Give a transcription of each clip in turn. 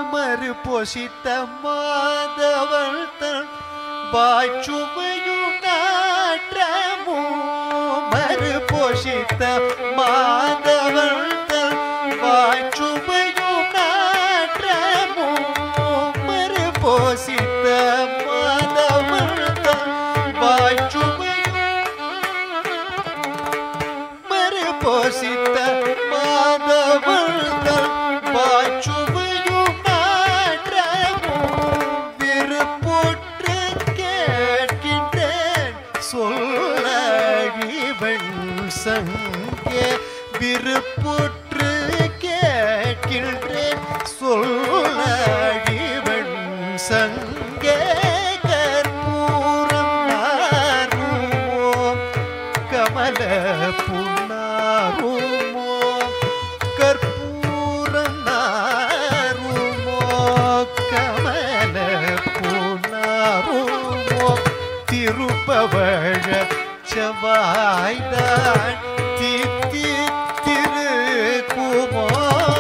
மறு பொசித்த மாதவள் தன் வாய்ச்சுவையும் நாற்றமும் மறு பொசித்த மாதவள் தன் வாய்ச்சுவையும் நாற்றமும் மறு பொசித்த மாதவள் தன் வாய்ச்சுவையும் மறு போசித்த மாதவள்கள் வாய்ச்சுவையும் நாற்றமும் விருப்பொற்று கேட்கின்றேன் சொல்லழிவன் சங்கே விருப்பொற்று கேட்கின்றேன் சொல்லழிவன் சங்கே கற்பூரம் நாருவோம் கமல புண்ணாருமோ கற்பூரம் நாருமோ கமல புண்ணாருமோ திருப்பவழ செவ்வாய்தான் தித்தி திருக்குமோ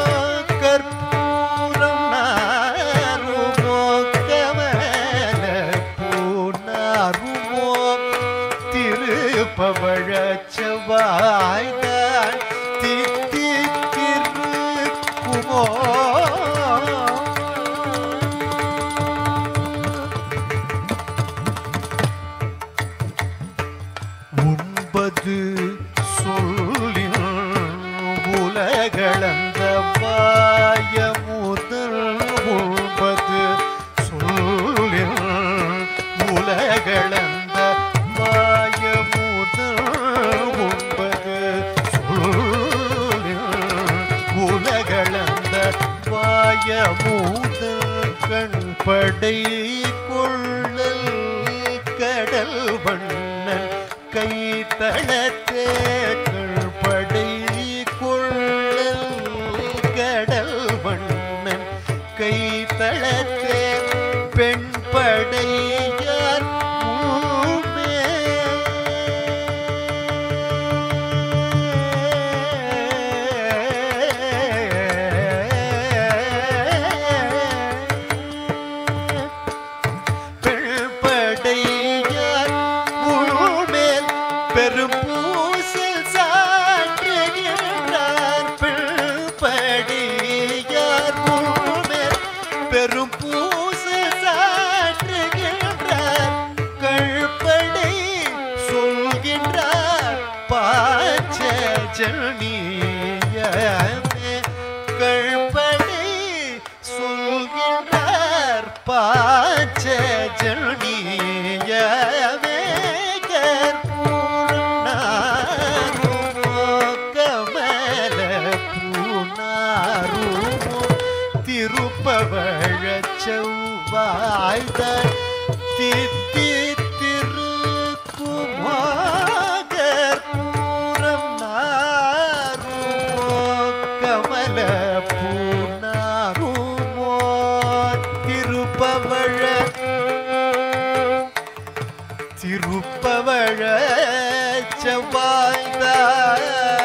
கற்பூரம் நாருமோ கமல பூனாருமோ திருப்பவழ செவ்வாய்தான் தித்தி திருக்குமோ உண்பது சொல்லில் உலகளந்த வாய முதல் உண்பது சொல்லில் உலகளந்த வாய முதல் உண்பது சொல்லில் உலகளந்த வாய முதல் கண்படை கொள்ளல் கடல் வண்ணன் கை தளத்தே கண்படை கொள்ளல் கடல் வண்ணன் கை தளத்தே பெண் படையார் பெண்படையார் உள்மேல் பெரும் பூசல் சாற்றுகின்றார் பெண்படையார் உள்மேல் பெரும் பூசல் சாற்றுகின்றார் கழ்படை சொல்கின்றார் பாச்ச ஜனியமே கழ்படை சொல்கின்றார் பாச்ச ஜனியமே கற்பூர்ணாருமோ கமல பூனாருமோ திருப்பவழ செவ்வாய்தான் தித்தி திருக்குமாகர் பூரம் நாருமோ கமல பூனாருமோ திருப்பவழ திருப்பவழ செவ்வாய்தான்